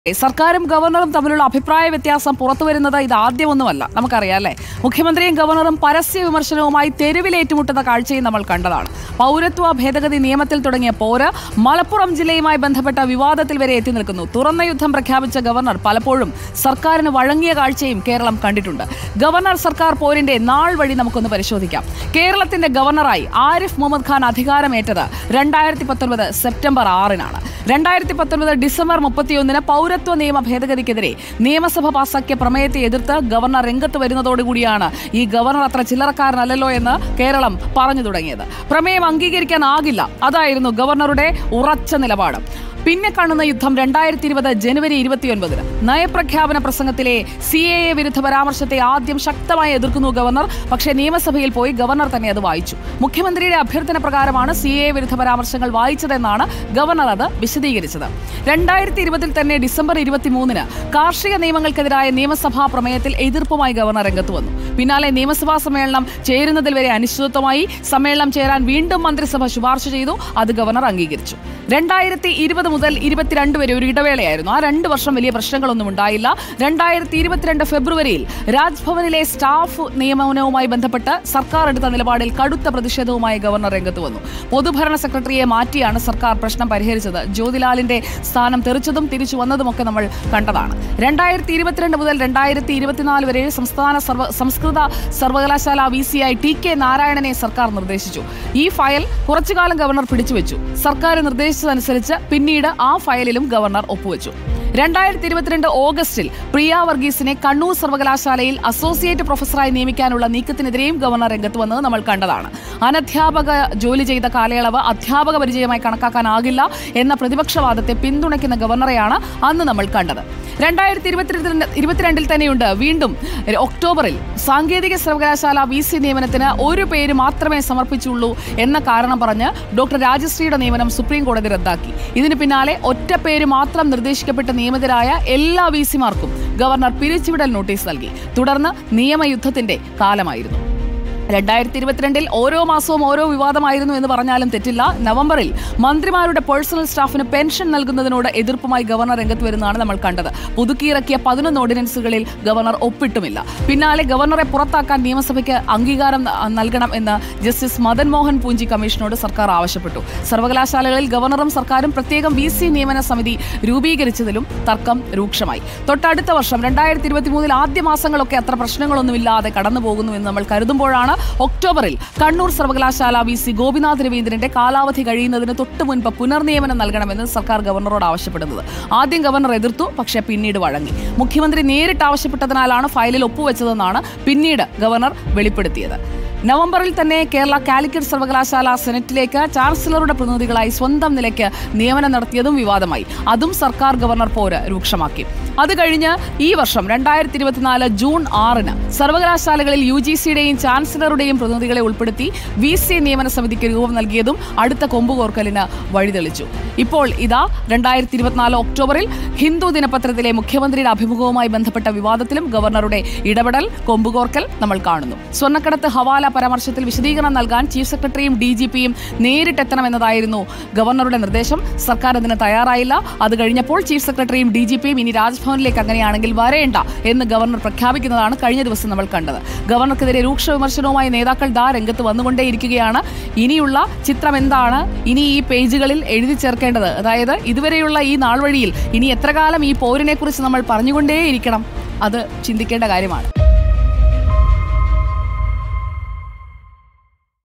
സർക്കാരും ഗവർണറും തമ്മിലുള്ള അഭിപ്രായ വ്യത്യാസം പുറത്തു വരുന്നത് ഇത് ആദ്യമൊന്നുമല്ല നമുക്കറിയാം അല്ലേ മുഖ്യമന്ത്രിയും ഗവർണറും പരസ്യ വിമർശനവുമായി തെരുവിലേറ്റുമുട്ടുന്ന കാഴ്ചയും നമ്മൾ കണ്ടതാണ് പൗരത്വ ഭേദഗതി നിയമത്തിൽ തുടങ്ങിയ പോര് മലപ്പുറം ജില്ലയുമായി ബന്ധപ്പെട്ട വിവാദത്തിൽ വരെ എത്തി നിൽക്കുന്നു തുറന്ന യുദ്ധം പ്രഖ്യാപിച്ച ഗവർണർ പലപ്പോഴും സർക്കാരിന് വഴങ്ങിയ കാഴ്ചയും കേരളം കണ്ടിട്ടുണ്ട് ഗവർണർ സർക്കാർ പോരിന്റെ നാൾ വഴി നമുക്കൊന്ന് പരിശോധിക്കാം കേരളത്തിന്റെ ഗവർണറായി ആരിഫ് മുഹമ്മദ് ഖാൻ അധികാരമേറ്റത് രണ്ടായിരത്തി പത്തൊൻപത് സെപ്റ്റംബർ ആറിനാണ് രണ്ടായിരത്തി പത്തൊൻപത് ഡിസംബർ മുപ്പത്തിയൊന്നിന് പൗരത്വ നിയമ ഭേദഗതിക്കെതിരെ നിയമസഭ പാസാക്കിയ പ്രമേയത്തെ എതിർത്ത് ഗവർണർ രംഗത്ത് വരുന്നതോടുകൂടിയാണ് ഈ ഗവർണർ അത്ര ചില്ലറക്കാരനല്ലല്ലോ എന്ന് കേരളം പറഞ്ഞു തുടങ്ങിയത് പ്രമേയം അംഗീകരിക്കാനാകില്ല അതായിരുന്നു ഗവർണറുടെ ഉറച്ച നിലപാട് പിന്നെ കാണുന്ന യുദ്ധം രണ്ടായിരത്തി ഇരുപത് ജനുവരി ഇരുപത്തിയൊൻപതിന് നയപ്രഖ്യാപന പ്രസംഗത്തിലെ സി എ എ വിരുദ്ധ പരാമർശത്തെ ആദ്യം ശക്തമായി എതിർക്കുന്നു ഗവർണർ പക്ഷേ നിയമസഭയിൽ പോയി ഗവർണർ തന്നെ അത് വായിച്ചു മുഖ്യമന്ത്രിയുടെ അഭ്യർത്ഥന പ്രകാരമാണ് സി എ വിരുദ്ധ പരാമർശങ്ങൾ വായിച്ചതെന്നാണ് ഗവർണർ അത് വിശദീകരിച്ചത് രണ്ടായിരത്തി ഇരുപതിൽ തന്നെ ഡിസംബർ ഇരുപത്തിമൂന്നിന് കാർഷിക നിയമങ്ങൾക്കെതിരായ നിയമസഭാ പ്രമേയത്തിൽ എതിർപ്പുമായി ഗവർണർ രംഗത്ത് വന്നു പിന്നാലെ നിയമസഭാ സമ്മേളനം ചേരുന്നതിൽ വരെ അനിശ്ചിതത്വമായി സമ്മേളനം ചേരാൻ വീണ്ടും മന്ത്രിസഭ ശുപാർശ ചെയ്തു അത് ഗവർണർ അംഗീകരിച്ചു രണ്ടായിരത്തി ഇരുപത് മുതൽ ഇരുപത്തിരണ്ട് വരെ ഒരു ഇടവേളയായിരുന്നു ആ രണ്ട് വർഷം വലിയ പ്രശ്നങ്ങളൊന്നും ഉണ്ടായില്ല രണ്ടായിരത്തി ഇരുപത്തിരണ്ട് ഫെബ്രുവരിയിൽ രാജ്ഭവനിലെ സ്റ്റാഫ് നിയമനവുമായി ബന്ധപ്പെട്ട് സർക്കാർ എടുത്ത നിലപാടിൽ കടുത്ത പ്രതിഷേധവുമായി ഗവർണർ രംഗത്ത് വന്നു പൊതുഭരണ സെക്രട്ടറിയെ മാറ്റിയാണ് സർക്കാർ പ്രശ്നം പരിഹരിച്ചത് ജ്യോതിലാലിന്റെ സ്ഥാനം തെറിച്ചതും തിരിച്ചു വന്നതുമൊക്കെ നമ്മൾ കണ്ടതാണ് രണ്ടായിരത്തി ഇരുപത്തിരണ്ട് മുതൽ രണ്ടായിരത്തി ഇരുപത്തിനാല് വരെ സംസ്ഥാന സർവ സംസ്കൃത സർവകലാശാല V C I T K നാരായണനെ സർക്കാർ നിർദ്ദേശിച്ചു ഈ ഫയൽ കുറച്ചുകാലം ഗവർണർ പിടിച്ചുവെച്ചു സർക്കാർ നിർദ്ദേശിച്ചതനുസരിച്ച് പിന്നീട് ആ ഫയലിലും ഗവർണർ ഒപ്പുവെച്ചു രണ്ടായിരത്തി ഇരുപത്തിരണ്ട് ഓഗസ്റ്റിൽ പ്രിയ വർഗീസിനെ കണ്ണൂർ സർവകലാശാലയിൽ അസോസിയേറ്റ് പ്രൊഫസറായി നിയമിക്കാനുള്ള നീക്കത്തിനെതിരെയും ഗവർണർ രംഗത്ത് വന്നത് നമ്മൾ കണ്ടതാണ് അനധ്യാപക ജോലി ചെയ്ത കാലയളവ് അധ്യാപക പരിചയമായി കണക്കാക്കാനാകില്ല എന്ന പ്രതിപക്ഷവാദത്തെ പിന്തുണയ്ക്കുന്ന ഗവർണറെയാണ് അന്ന് നമ്മൾ കണ്ടത് രണ്ടായിരത്തി ഇരുപത്തിരണ്ട് ഇരുപത്തിരണ്ടിൽ തന്നെയുണ്ട് വീണ്ടും ഒക്ടോബറിൽ സാങ്കേതിക സർവകലാശാല വി സി നിയമനത്തിന് ഒരു പേര് മാത്രമേ സമർപ്പിച്ചുള്ളൂ എന്ന കാരണം പറഞ്ഞ് ഡോക്ടർ രാജശ്രീയുടെ നിയമനം സുപ്രീം കോടതി റദ്ദാക്കി ഇതിന് പിന്നാലെ ഒറ്റ പേര് മാത്രം നിർദ്ദേശിക്കപ്പെട്ട നിയമിതരായ എല്ലാ വി സിമാർക്കും ഗവർണർ പിരിച്ചുവിടൽ നോട്ടീസ് നൽകി തുടർന്ന് നിയമയുദ്ധത്തിന്റെ കാലമായിരുന്നു രണ്ടായിരത്തി ഇരുപത്തിരണ്ടിൽ ഓരോ മാസവും ഓരോ വിവാദമായിരുന്നു എന്ന് പറഞ്ഞാലും തെറ്റില്ല നവംബറിൽ മന്ത്രിമാരുടെ പേഴ്സണൽ സ്റ്റാഫിന് പെൻഷൻ നൽകുന്നതിനോട് എതിർപ്പുമായി ഗവർണർ രംഗത്ത് വരുന്നതാണ് നമ്മൾ കണ്ടത് പുതുക്കിയിറക്കിയ പതിനൊന്ന് ഓർഡിനൻസുകളിൽ ഗവർണർ ഒപ്പിട്ടുമില്ല പിന്നാലെ ഗവർണറെ പുറത്താക്കാൻ നിയമസഭയ്ക്ക് അംഗീകാരം ന- നൽകണം എന്ന് ജസ്റ്റിസ് മദൻ മോഹൻ പൂഞ്ചി കമ്മീഷനോട് സർക്കാർ ആവശ്യപ്പെട്ടു സർവകലാശാലകളിൽ ഗവർണറും സർക്കാരും പ്രത്യേകം വി സി നിയമന സമിതി രൂപീകരിച്ചതിലും തർക്കം രൂക്ഷമായി തൊട്ടടുത്ത വർഷം രണ്ടായിരത്തി ഇരുപത്തിമൂന്നിൽ ആദ്യ മാസങ്ങളൊക്കെ അത്ര പ്രശ്നങ്ങളൊന്നുമില്ലാതെ കടന്നു പോകുന്നു എന്ന് നമ്മൾ കരുതുമ്പോഴാണ് ഒക്ടോബറിൽ കണ്ണൂർ സർവകലാശാല വി സി ഗോപിനാഥ് രവീന്ദ്രന്റെ കാലാവധി കഴിയുന്നതിന് തൊട്ടു മുൻപ് പുനർനിയമനം നൽകണമെന്ന് സർക്കാർ ഗവർണറോട് ആവശ്യപ്പെടുന്നത് ആദ്യം ഗവർണർ എതിർത്തു പക്ഷേ പിന്നീട് വഴങ്ങി മുഖ്യമന്ത്രി നേരിട്ട് ആവശ്യപ്പെട്ടതിനാലാണ് ഫയലിൽ ഒപ്പുവെച്ചതെന്നാണ് പിന്നീട് ഗവർണർ വെളിപ്പെടുത്തിയത് നവംബറിൽ തന്നെ കേരള കാലിക്കറ്റ് സർവകലാശാല സെനറ്റിലേക്ക് ചാൻസലറുടെ പ്രതിനിധികളായി സ്വന്തം നിലയ്ക്ക് നിയമനം നടത്തിയതും വിവാദമായി അതും സർക്കാർ ഗവർണർ പോര് രൂക്ഷമാക്കി അത് കഴിഞ്ഞ് ഈ വർഷം രണ്ടായിരത്തി ഇരുപത്തിനാല് ജൂൺ ആറിന് സർവകലാശാലകളിൽ യു ജി സിയുടെയും ചാൻസലറുടെയും പ്രതിനിധികളെ ഉൾപ്പെടുത്തി വി സി നിയമന സമിതിക്ക് രൂപം നൽകിയതും അടുത്ത കൊമ്പുകോർക്കലിന് വഴിതെളിച്ചു ഇപ്പോൾ ഇതാ രണ്ടായിരത്തി ഇരുപത്തിനാല് ഒക്ടോബറിൽ ഹിന്ദു ദിനപത്രത്തിലെ മുഖ്യമന്ത്രിയുടെ അഭിമുഖവുമായി ബന്ധപ്പെട്ട വിവാദത്തിലും ഗവർണറുടെ ഇടപെടൽ കൊമ്പുകോർക്കൽ നമ്മൾ കാണുന്നു സ്വർണ്ണക്കടത്ത് ഹവാല പരാമർശത്തിൽ വിശദീകരണം നൽകാൻ ചീഫ് സെക്രട്ടറിയും ഡി ജി പിയും നേരിട്ടെത്തണമെന്നതായിരുന്നു ഗവർണറുടെ നിർദ്ദേശം സർക്കാർ അതിന് തയ്യാറായില്ല അത് കഴിഞ്ഞപ്പോൾ ചീഫ് സെക്രട്ടറിയും ഡി ജി പിയും ഇനി രാജ്ഭവനിലേക്ക് അങ്ങനെയാണെങ്കിൽ വരേണ്ട എന്ന് ഗവർണർ പ്രഖ്യാപിക്കുന്നതാണ് കഴിഞ്ഞ ദിവസം നമ്മൾ കണ്ടത് ഗവർണർക്കെതിരെ രൂക്ഷ വിമർശനവുമായി നേതാക്കൾ ദാ രംഗത്ത് വന്നുകൊണ്ടേയിരിക്കുകയാണ് ഇനിയുള്ള ചിത്രം എന്താണ് ഇനി ഈ പേജുകളിൽ എഴുതി ചേർക്കേണ്ടത് അതായത് ഇതുവരെയുള്ള ഈ നാൾ വഴിയിൽ ഇനി എത്ര കാലം ഈ പോരിനെ കുറിച്ച് നമ്മൾ പറഞ്ഞുകൊണ്ടേയിരിക്കണം അത് ചിന്തിക്കേണ്ട കാര്യമാണ്